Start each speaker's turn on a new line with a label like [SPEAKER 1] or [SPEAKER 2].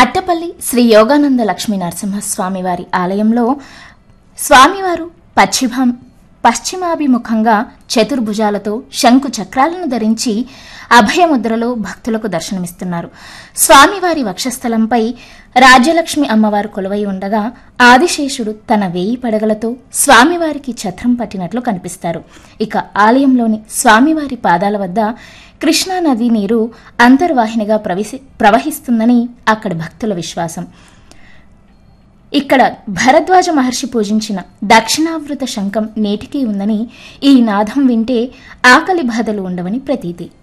[SPEAKER 1] మట్టపల్లి శ్రీ యోగానంద లక్ష్మీ నరసింహస్వామి వారి ఆలయంలో స్వామివారు పశ్చిమ పశ్చిమాభిముఖంగా చతుర్భుజాలతో శంకు చక్రాలను ధరించి అభయముద్రలో భక్తులకు దర్శనమిస్తున్నారు స్వామివారి వక్షస్థలంపై రాజ్యలక్ష్మి అమ్మవారు కొలువై ఉండగా ఆదిశేషుడు తన వేయి పడగలతో స్వామివారికి ఛత్రం పట్టినట్లు కనిపిస్తారు ఇక ఆలయంలోని స్వామివారి పాదాల వద్ద కృష్ణా నది నీరు అంతర్వాహినిగా ప్రవిసి ప్రవహిస్తుందని అక్కడి భక్తుల విశ్వాసం ఇక్కడ భరద్వాజ మహర్షి పూజించిన దక్షిణావృత శంఖం నేటికీ ఉందని ఈ నాదం వింటే ఆకలి బాధలు ఉండవని ప్రతీతి